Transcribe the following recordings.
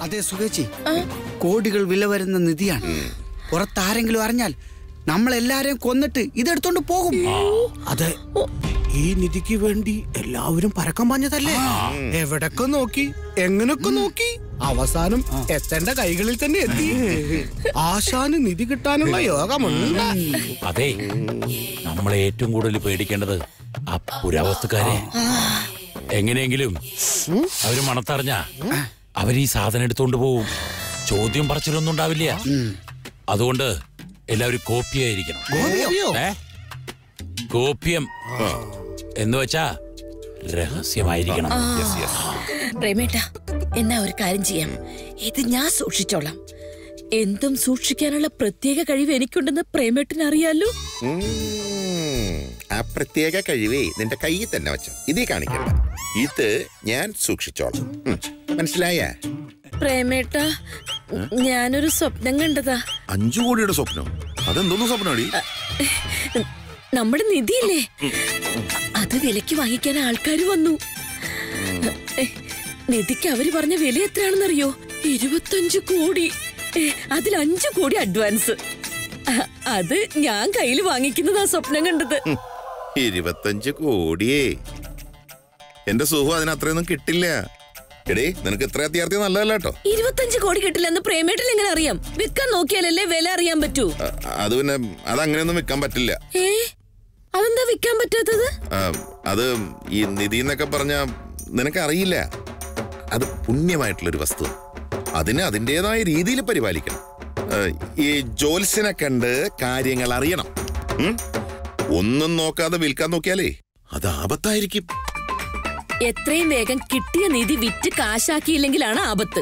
അതെ സുഖേച്ചി കോടികൾ വില വരുന്ന നിധിയാണ് പുറത്താരെങ്കിലും അറിഞ്ഞാൽ നമ്മളെല്ലാരെയും കൊന്നിട്ട് ഇതെടുത്തോണ്ട് പോകും അതെ ഈ നിധിക്ക് വേണ്ടി എല്ലാവരും പരക്കം പാഞ്ഞതല്ലേ എവിടൊക്കെ നോക്കി എങ്ങനൊക്കെ നോക്കി അവസാനം എത്തേണ്ട കൈകളിൽ തന്നെ എത്തി ആശാന് നിധി കിട്ടാനുള്ള യോഗമുണ്ട് അതെ നമ്മളെ ഏറ്റവും കൂടുതൽ പേടിക്കേണ്ടത് ആ പുരാവസ്തുക്കാരെ എങ്ങനെയെങ്കിലും അവര് മണത്തറിഞ്ഞ അവര് ഈ സാധനം എടുത്തോണ്ട് പോവും ചോദ്യം പറച്ചിലൊന്നും ഉണ്ടാവില്ല അതുകൊണ്ട് എല്ലാവരും കോപ്പിയായിരിക്കണം ഗോപിയോ? ഏ കോപ്യം എന്ന് വെച്ചാ രഹസ്യമായിരിക്കണം പ്രേമേട്ട എന്നാ ഒരു കാര്യം ചെയ്യാം ഇത് ഞാൻ സൂക്ഷിച്ചോളാം എന്തും സൂക്ഷിക്കാനുള്ള പ്രത്യേക കഴിവ് എനിക്കുണ്ടെന്ന് പ്രേമേട്ടന് അറിയാലോ ഉം. ആ പ്രത്യേക കഴിവേ നിന്റെ കയ്യിൽ തന്നെ വെച്ച ഇതേ കാണിക്കണ്ട ഇത് ഞാൻ സൂക്ഷിച്ചോളാം ഉം. മനസ്സിലായ പ്രേമേട്ട ഞാനൊരു സ്വപ്നം കണ്ടതാ അഞ്ചു കോടിയുടെ സ്വപ്നം അതെന്തോന്ന് സ്വപ്നമാടി നമ്മുടെ നിധിയില്ലേ അത് വിലക്ക് വാങ്ങിക്കാൻ ആൾക്കാർ വന്നു എ, നിധിക്ക് അവര് പറഞ്ഞ വില എത്രയാണെന്നറിയോ ഇരുപത്തഞ്ചു കോടി എ, അതിൽ അഞ്ചു കോടി അഡ്വാൻസ് അ- അത് ഞാൻ കയ്യിൽ വാങ്ങിക്കുന്നതാ സ്വപ്നം കണ്ടത് ഉം. ഇരുപത്തഞ്ച് കോടിയേ എന്റെ സുഖം അതിന് അത്രയൊന്നും കിട്ടില്ല എടേ നിനക്ക് ഇത്ര അത്യാർത്ഥി നല്ലതല്ല കേട്ടോ ഇരുപത്തഞ്ച് കോടി കിട്ടില്ലെന്ന് പ്രേമേട്ടൻ എങ്ങനെ അറിയാം വിൽക്കാൻ നോക്കിയാലല്ലേ വില അറിയാൻ പറ്റൂ അ- അത് പിന്നെ അത് അങ്ങനെയൊന്നും വിൽക്കാൻ പറ്റില്ല ഏ അതെന്താ വിൽക്കാൻ പറ്റാത്തത് ആ, അത് ഈ നിധി എന്നൊക്കെ പറഞ്ഞ നിനക്ക് അറിയില്ല അത് പുണ്യമായിട്ടുള്ളൊരു വസ്തു അതിന് അതിൻ്റെതായ രീതിയിൽ പരിപാലിക്കണം ആ, ഈ ജോത്സ്യനെ കണ്ട് കാര്യങ്ങൾ അറിയണം ഉം? ഒന്നും നോക്കാതെ വിൽക്കാൻ നോക്കിയാലേ അത് ആപത്തായിരിക്കും എത്രയും വേഗം കിട്ടിയ നിധി വിറ്റ് കാശാക്കിയില്ലെങ്കിലാണ് ആപത്ത്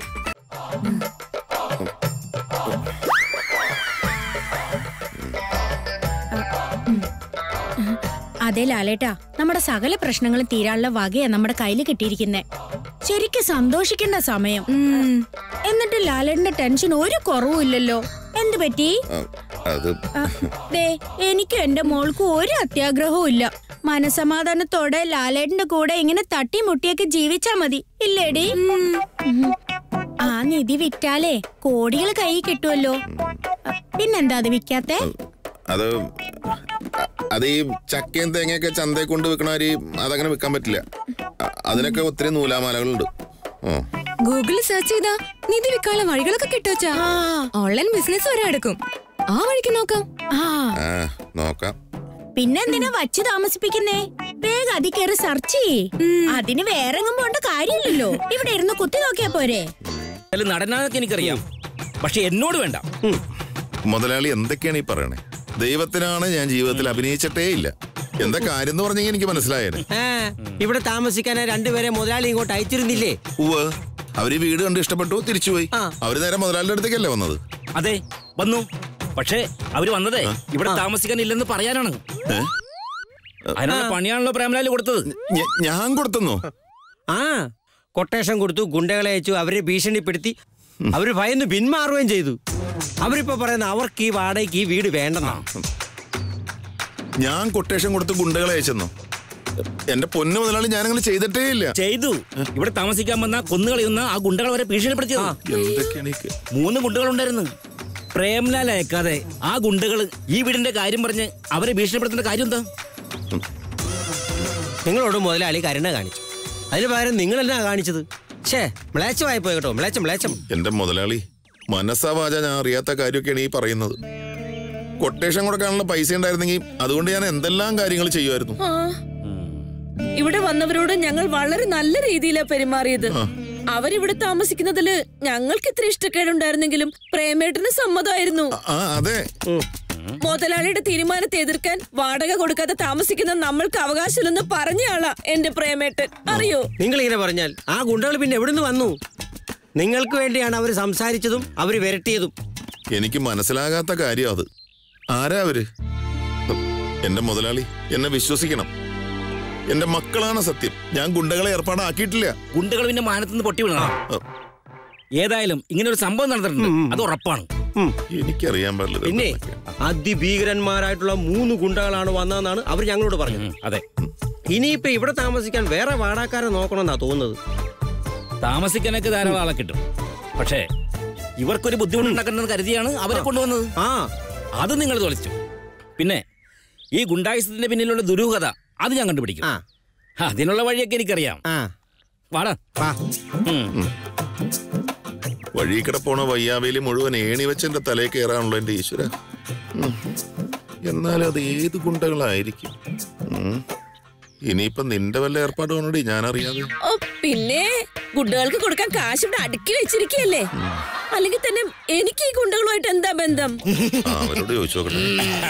അതെ ലാലേട്ടാ നമ്മുടെ സകല പ്രശ്നങ്ങളും തീരാനുള്ള വകയാ നമ്മുടെ കയ്യിൽ കിട്ടിയിരിക്കുന്നെ ശരിക്കും സന്തോഷിക്കേണ്ട സമയം എന്നിട്ട് ലാലേട്ടന്റെ ടെൻഷൻ ഒരു കുറവുമില്ലല്ലോ എന്ത് പറ്റി ആ, അത് ആ, ദേ എനിക്കും എന്റെ മോൾക്കും ഒരു അത്യാഗ്രഹവും ഇല്ല മനസമാധാനത്തോടെ ലാലേട്ടന്റെ കൂടെ ഇങ്ങനെ തട്ടിമുട്ടിയൊക്കെ ജീവിച്ചാ മതി ഇല്ലേടി ഉം. ആ നിധി വിറ്റാലേ കോടികൾ കൈ കിട്ടുമല്ലോ പിന്നെന്താ അത് വിൽക്കാത്തെ അത് അ- അത് ഈ ചക്കയും തേങ്ങയൊക്കെ ചന്തയിൽ കൊണ്ട് വിൽക്കണവര് അതങ്ങനെ വിൽക്കാൻ പറ്റില്ല അ- അതിനൊക്കെ ഒത്തിരി നൂലാമാലകളുണ്ട് ഓ ഗൂഗിളിൽ സെർച്ച് ചെയ്താ നിധി വിൽക്കാനുള്ള വഴികളൊക്കെ കിട്ടുവച്ചാ ഓൺലൈൻ ബിസിനസ് വരെ എടുക്കും ആ വഴിക്ക് നോക്കാം ആ ആ നോക്കാം പിന്നെന്തിനാ വച്ച് താമസിപ്പിക്കുന്നേ വേഗം അതി കയറി സെർച്ച് ചെയ്യേ അതിന് വേറെ എങ്ങും പോണ്ട കാര്യമില്ലല്ലോ ഇവിടെ ഇരുന്ന് കുത്തി നോക്കിയാ പോരെ അതിൽ നടനാന്നൊക്കെ എനിക്കറിയാം പക്ഷെ എന്നോട് വേണ്ട മുതലാളി എന്തൊക്കെയാണ് ഈ പറയണേ ദൈവത്തിനാണ് ഞാൻ ജീവിതത്തിൽ അഭിനയിച്ചിട്ടേ ഇല്ല എന്താ കാര്യം എന്ന് പറഞ്ഞെങ്കിൽ എനിക്ക് മനസ്സിലായേനെ ആ, ഇവിടെ താമസിക്കാൻ രണ്ടുപേരെ മുതലാളി ഇങ്ങോട്ട് അയച്ചിരുന്നില്ലേ ഉവ് അവര് ഈ വീട് കണ്ട് ഇഷ്ടപ്പെട്ടു തിരിച്ചുപോയി ആ. അവര് നേരെ മുതലാളിയുടെ അടുത്തേക്കല്ലേ വന്നത് അതെ വന്നു പക്ഷേ അവര് വന്നതേ ഇവിടെ താമസിക്കാൻ ഇല്ലെന്ന് പറയാനാണ് ഏ? അതിനുള്ള പണിയാണല്ലോ പ്രേമലാല് കൊടുത്തത് ഞ- ഞാൻ കൊടുത്തെന്നോ ആ കൊട്ടേഷൻ കൊടുത്തു ഗുണ്ടകളെ അയച്ചു അവരെ ഭീഷണിപ്പെടുത്തി അവര് ഭയന്ന് പിന്മാറുകയും ചെയ്തു അവരിപ്പോ പറയുന്ന അവർക്ക് ഈ വാടകയ്ക്ക് ഈ വീട് വേണ്ടെന്നാ ഞാൻ കൊട്ടേഷൻ കൊടുത്ത് ഗുണ്ടകളെ അയച്ചെന്നോ എന്റെ പൊന്നു മുതലാളി ഞാനങ്ങനെ ചെയ്തിട്ടേ ഇല്ല ചെയ്തു ഇവിടെ താമസിക്കാൻ വന്ന കൊന്നുകളയുന്ന ആ ഗുണ്ടകൾ വരെ ഭീഷണിപ്പെടുത്തിയത് എന്തൊക്കെയാണ് ഈ കേ- മൂന്ന് ഗുണ്ടകളുണ്ടായിരുന്നു പ്രേംലാൽ അയക്കാതെ ആ ഗുണ്ടകൾ ഈ വീടിന്റെ കാര്യം പറഞ്ഞ് അവരെ ഭീഷണിപ്പെടുത്തേണ്ട കാര്യം എന്താ നിങ്ങളോട് മുതലാളി കരുണ കാണിച്ചു അതിന് പകരം നിങ്ങളെന്നാ കാണിച്ചത് ഛേ മ്ലേച്ചമായി പോയി കേട്ടോ മ്ലേച്ചം മ്ലേച്ചം എന്റെ മുതലാളി മനസ്സാവാച ഞാൻ അറിയാത്ത കാര്യമൊക്കെയാണ് ഈ പറയുന്നത് കൊട്ടേഷൻ കൊടുക്കാനുള്ള പൈസ ഉണ്ടായിരുന്നെങ്കിൽ അതുകൊണ്ട് ഞാൻ എന്തെല്ലാം കാര്യങ്ങൾ ചെയ്യുമായിരുന്നു ആ. ഇവിടെ വന്നവരോട് ഞങ്ങൾ വളരെ നല്ല രീതിയിലാ പെരുമാറിയത് അവരിവിടെ താമസിക്കുന്നതില് ഞങ്ങൾക്ക് ഇത്ര ഇഷ്ടക്കേടുണ്ടായിരുന്നെങ്കിലും പ്രേമേട്ടന് സമ്മതമായിരുന്നു ആ അതെ മുതലാളിയുടെ തീരുമാനത്തെ എതിർക്കാൻ വാടക കൊടുക്കാതെ താമസിക്കുന്ന നമ്മൾക്ക് അവകാശമില്ലെന്ന് പറഞ്ഞ ആളാ എന്റെ പ്രേമേട്ടൻ അറിയോ നിങ്ങളിങ്ങനെ പറഞ്ഞാൽ ആ ഗുണ്ടകൾ പിന്നെ എവിടുന്ന് വന്നു നിങ്ങൾക്ക് വേണ്ടിയാണ് അവർ സംസാരിച്ചതും അവർ വിരട്ടിയതും എനിക്ക് മനസ്സിലാകാത്ത കാര്യം അത് ആരാ അവര് എന്റെ മുതലാളി എന്നെ വിശ്വസിക്കണം എന്റെ മക്കളാണ് സത്യം ഞാൻ ഗുണ്ടകളെ ഏർപ്പാടാക്കിയിട്ടില്ല ഗുണ്ടകൾ പിന്നെ മാനത്തുനിന്ന് പൊട്ടി വീണതാ ഏതായാലും ഇങ്ങനെ ഒരു സംഭവം നടന്നിട്ടുണ്ട് അത് ഉറപ്പാണ് ഉം. എനിക്കറിയാൻ പാടില്ല പിന്നെ അതിഭീകരന്മാരായിട്ടുള്ള മൂന്ന് ഗുണ്ടകളാണ് വന്നതെന്നാണ് അവർ ഞങ്ങളോട് പറഞ്ഞത് ഉം, അതെ ഇനിയിപ്പോ ഇവിടെ താമസിക്കാൻ വേറെ വാടാക്കാരെ നോക്കണമെന്നാ തോന്നുന്നത് താമസിക്കാനൊക്കെ ധാരാളം ആളെ കിട്ടും പക്ഷേ ഇവർക്കൊരു ബുദ്ധിമുട്ടുണ്ടാക്കണമെന്ന് കരുതിയാണ് അവരെ കൊണ്ടുവന്നത് ആ അത് നിങ്ങൾ തോളിച്ചു പിന്നെ ഈ ഗുണ്ടായുസത്തിന്റെ പിന്നിലുള്ള ദുരൂഹത അത് ഞാൻ കണ്ടുപിടിക്കും ആ അതിനുള്ള വഴിയൊക്കെ എനിക്കറിയാം ആ വാടാ വാ ഉം. വഴി കൂടെ പോണ വയ്യാവേലി മുഴുവൻ ഏണി വെച്ച് എന്റെ തലയിൽ കയറാണല്ലോ എന്റെ ഈശ്വര ഉം. എന്നാലും അത് ഏത് ഗുണ്ടകളായിരിക്കും ഉം. ഇനിയിപ്പൊ നിന്റെ വല്ല ഏർപ്പാടുകൊണ്ടേ ഞാൻ അറിയാതെ ഓ, പിന്നെ ഗുണ്ടകൾക്ക് കൊടുക്കാൻ കാശ് ഇവിടെ അടുക്കി വെച്ചിരിക്കല്ലേ അല്ലെങ്കിൽ തന്നെ എനിക്ക് ഈ ഗുണ്ടകളുമായിട്ട് എന്താ ബന്ധം ആ, അവരോട് ചോദിച്ചു നോക്കട്ടെ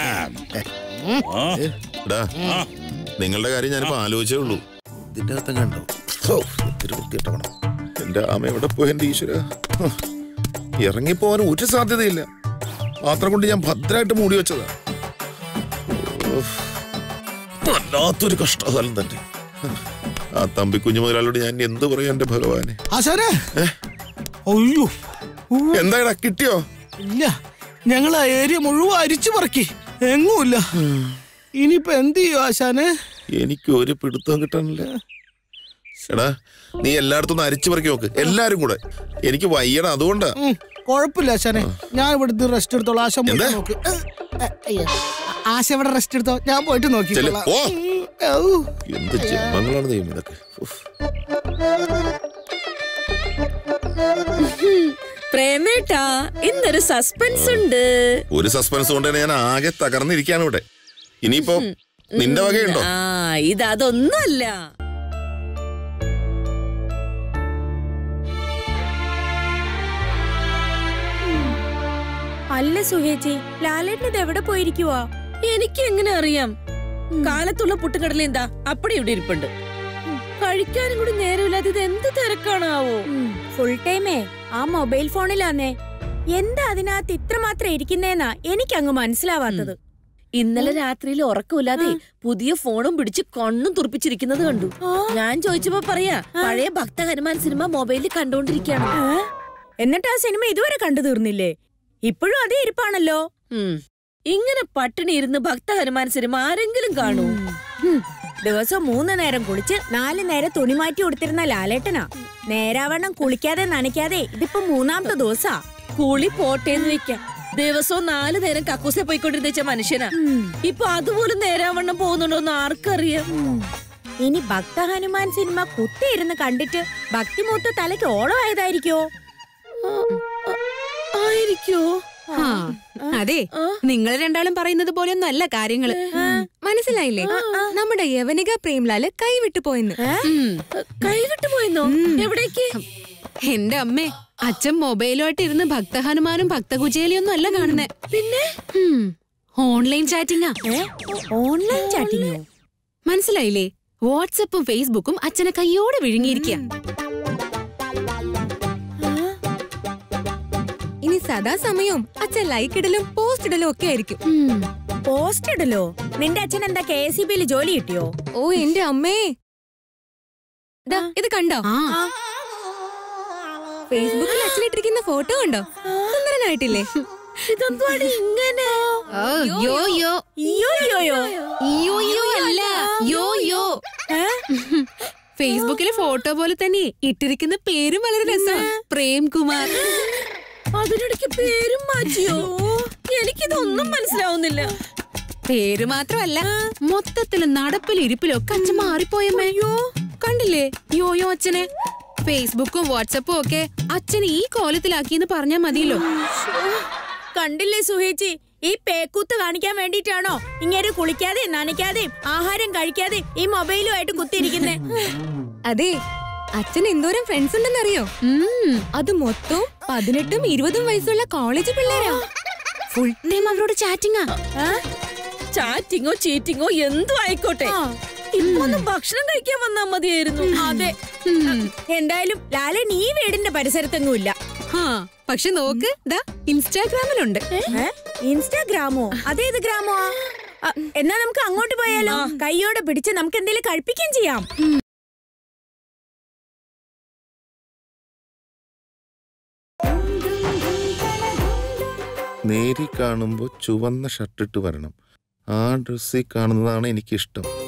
ഏ, എടാ, നിങ്ങളുടെ കാര്യം ഞാനിപ്പോ ആലോചിച്ചേ ഉള്ളൂ ഇതിന്റെ അർത്ഥം കണ്ടോ ഹോ, എന്തൊരു വൃത്തികെട്ടവനാ. എന്റെ ആമ എവിടെ പോയി എന്റെ ഈശ്വര ഹ്. ഇറങ്ങിപ്പോവാൻ ഒരു സാധ്യതയില്ല പാത്രം കൊണ്ട് ഞാൻ ഭദ്രമായിട്ട് മൂടി വെച്ചതാ ഓഫ്. വല്ലാത്തൊരു കഷ്ടകാലം തന്നെ ആ തമ്പി കുഞ്ഞു മുതലാളിയോട് ഞാൻ ഇനി എന്ത് പറയാ എന്റെ ഭഗവാനെ ആശാനെ അയ്യോ ഊ, എന്താടാ കിട്ടിയോ ഇല്ല ഞങ്ങൾ ആ ഏരിയ മുഴുവൻ അരിച്ചു പറക്കി എങ്ങുമില്ല ഇനിയിപ്പോ എന്ത് ചെയ്യും ആശാനെ എനിക്ക് ഒരു പിടുത്തം കിട്ടാനില്ല എടാ നീ എല്ലായിടത്തും ഒന്ന് അരിച്ചു പറിക്കി നോക്ക് എല്ലാരും കൂടെ എനിക്ക് വയ്യടാ അതുകൊണ്ടാ ഉം, കുഴപ്പമില്ല ആശാനെ ഞാൻ ഇവിടുത്തെ റെസ്റ്റ് എടുത്തോളാം ആശ പോയിട്ട് എന്താ? നോക്ക് ഏ, ഏ, അയ്യോ. ആശ ഇവിടെ റെസ്റ്റ് എടുത്തോ ഞാൻ പോയിട്ട് നോക്കി ചെല്ല്, പോ. എന്ത് ജന്മങ്ങളാണ് ദൈവം ഇതൊക്കെ ഉഫ്. പ്രേമേട്ടാ ഇന്നൊരു സസ്പെൻസ് ഉണ്ട് ഒരു സസ്പെൻസ് കൊണ്ട് തന്നെ ഞാൻ ആകെ തകർന്നിരിക്കാണ് ഇവിടെ ഇനിയിപ്പോ നിന്റെ വകയുണ്ടോ ആ ഇത് അതൊന്നുമല്ല അല്ല സുഹേച്ചി ലാലേട്ടൻ ഇത് എവിടെ പോയിരിക്കുവാ എനിക്ക് എങ്ങനെ അറിയാം കാലത്തുള്ള പുട്ടുകടല എന്താ അപ്പടി ഇവിടെ ഇരിപ്പുണ്ട് കഴിക്കാനും കൂടി നേരമില്ലാതെ ഇത് എന്ത് തിരക്കാണാവോ ഫുൾ ടൈമേ ആ മൊബൈൽ ഫോണിലാന്നേ എന്താ അതിനകത്ത് ഇത്രമാത്രം ഇരിക്കുന്നേന്നാ എനിക്കങ്ങ് മനസ്സിലാവാത്തത് ഇന്നലെ രാത്രിയിൽ ഉറക്കമില്ലാതെ പുതിയ ഫോണും പിടിച്ച് കണ്ണും തുറപ്പിച്ചിരിക്കുന്നത് കണ്ടു ഞാൻ ചോദിച്ചപ്പോ പറയാ പഴയ ഭക്ത ഹനുമാൻ സിനിമ മൊബൈലിൽ കണ്ടോണ്ടിരിക്കാണ് ഏ? എന്നിട്ട് ആ സിനിമ ഇതുവരെ കണ്ടു തീർന്നില്ലേ ഇപ്പോഴും അതേ ഇരിപ്പാണല്ലോ ഉം. ഇങ്ങനെ പട്ടിണി ഇരുന്ന് ഭക്ത ഹനുമാൻ സിനിമ ആരെങ്കിലും കാണൂ ഹും, ദിവസം മൂന്ന് നേരം കുളിച്ച് നാല് നേരം തുണി മാറ്റി കൊടുത്തിരുന്ന ലാലേട്ടനാ നേരാവണ്ണം കുളിക്കാതെ നനയ്ക്കാതെ ഇതിപ്പോ മൂന്നാമത്തെ ദിവസാ കുളി പോട്ടേന്ന് വെക്കാം ദിവസവും നാല് നേരം കക്കൂസെ പോയിക്കൊണ്ടിരുന്ന വെച്ച മനുഷ്യനാ ഇപ്പൊ അതുപോലും നേരാവണ്ണം പോകുന്നുണ്ടോന്ന് ആർക്കറിയാം ഇനി ഭക്ത ഹനുമാൻ സിനിമ കുത്തിയിരുന്ന് കണ്ടിട്ട് ഭക്തിമൂത്ത തലയ്ക്ക് ഓളമായതായിരിക്കോ ആയിരിക്കോ ആ, അതെ നിങ്ങൾ രണ്ടാളും പറയുന്നത് പോലെയൊന്നും അല്ല കാര്യങ്ങള് മനസ്സിലായില്ലേ നമ്മുടെ യവനിക പ്രേംലാല് കൈവിട്ടു പോയെന്ന് ഉം. കൈവിട്ടു പോയെന്നോ എവിടേക്ക് എന്റെ അമ്മേ അച്ഛൻ മൊബൈലുമായിട്ട് ഇരുന്ന് ഭക്തഹനുമാനും ഭക്തകുചേലിയൊന്നും അല്ല കാണുന്നേ പിന്നെ ഓൺലൈൻ ചാറ്റിംഗാ ഓൺലൈൻ ചാറ്റിങ്ങോ മനസ്സിലായില്ലേ വാട്സപ്പും ഫേസ്ബുക്കും അച്ഛനെ കയ്യോടെ വിഴുങ്ങിയിരിക്കുക ഇനി സദാസമയവും അച്ഛൻ ലൈക്ക് ഇടലും പോസ്റ്റ് ഇടലും ഒക്കെ ആയിരിക്കും ഉം. പോസ്റ്റ് ഇടലോ നിന്റെ അച്ഛൻ എന്താ കെ എസ് സി ബിയിൽ ജോലി കിട്ടിയോ ഓ എന്റെ അമ്മേ ദാ, ഇത് കണ്ടോ ഫേസ്ബുക്കിൽ അച്ഛനിട്ടിരിക്കുന്ന ഫോട്ടോ കണ്ടോ സുന്ദരനായിട്ടില്ലേ ഇതെന്തുവാടി ഇങ്ങനെ ഓ, യോ യോ അയ്യോ അയ്യോയോ യോ യോ അല്ല യോ യോ ഫേസ്ബുക്കിലെ ഫോട്ടോ പോലെ തന്നെ ഇട്ടിരിക്കുന്ന പേരും വളരെ രസമാണ് പ്രേംകുമാർ അതിനിടയ്ക്ക് പേരും മാറ്റിയോ എനിക്കിതൊന്നും മനസ്സിലാവുന്നില്ല പേര് മാത്രമല്ല മൊത്തത്തിലും നടപ്പിലും ഇരിപ്പിലും ഒക്കെ അച്ഛൻ മാറിപ്പോയമ്മേ കണ്ടില്ലേ യോയോ അച്ഛനെ ഫേസ്ബുക്കും വാട്സപ്പും ഒക്കെ അച്ഛനെ ഈ കോലത്തിലാക്കിയെന്ന് പറഞ്ഞാ മതിയല്ലോ കണ്ടില്ലേ സുഹേച്ചി ഈ പേക്കൂത്ത് കാണിക്കാൻ വേണ്ടിട്ടാണോ ഇങ്ങനെ കുളിക്കാതെ നനയ്ക്കാതെ ആഹാരം കഴിക്കാതെ ഈ മൊബൈലുമായിട്ട് കുത്തിയിരിക്കുന്നേ അതെ അച്ഛൻ എന്തോരം ഫ്രണ്ട്സ് ഉണ്ടെന്നറിയോ ഉം, അത് മൊത്തം പതിനെട്ടും ഇരുപതും വയസ്സുള്ള കോളേജ് പിള്ളേരാ ഫുൾ ടൈം അവരോട് ചാറ്റിംഗാ ചാറ്റിങ്ങോ ചീറ്റിങ്ങോ എന്തും ആയിക്കോട്ടെ ഇപ്പൊ ഒന്ന് ഭക്ഷണം കഴിക്കാൻ വന്നാ മതിയായിരുന്നു അതെ എന്തായാലും ലാലൻ ഈ വീടിന്റെ പരിസരത്തെങ്ങും ഇല്ല ഹാ പക്ഷെ നോക്ക് ദാ ഇൻസ്റ്റാഗ്രാമിലുണ്ട് ഏ? ഇൻസ്റ്റാഗ്രാമോ അതേത് ഗ്രാമോ ആ, എന്നാ നമുക്ക് അങ്ങോട്ട് പോയാലോ കൈയോടെ പിടിച്ച് നമുക്ക് എന്തെങ്കിലും കഴിപ്പിക്കുകയും ചെയ്യാം നേരി കാണുമ്പോൾ ചുവന്ന ഷർട്ടിട്ട് വരണം ആ ഡ്രസ്സിൽ കാണുന്നതാണ് എനിക്കിഷ്ടം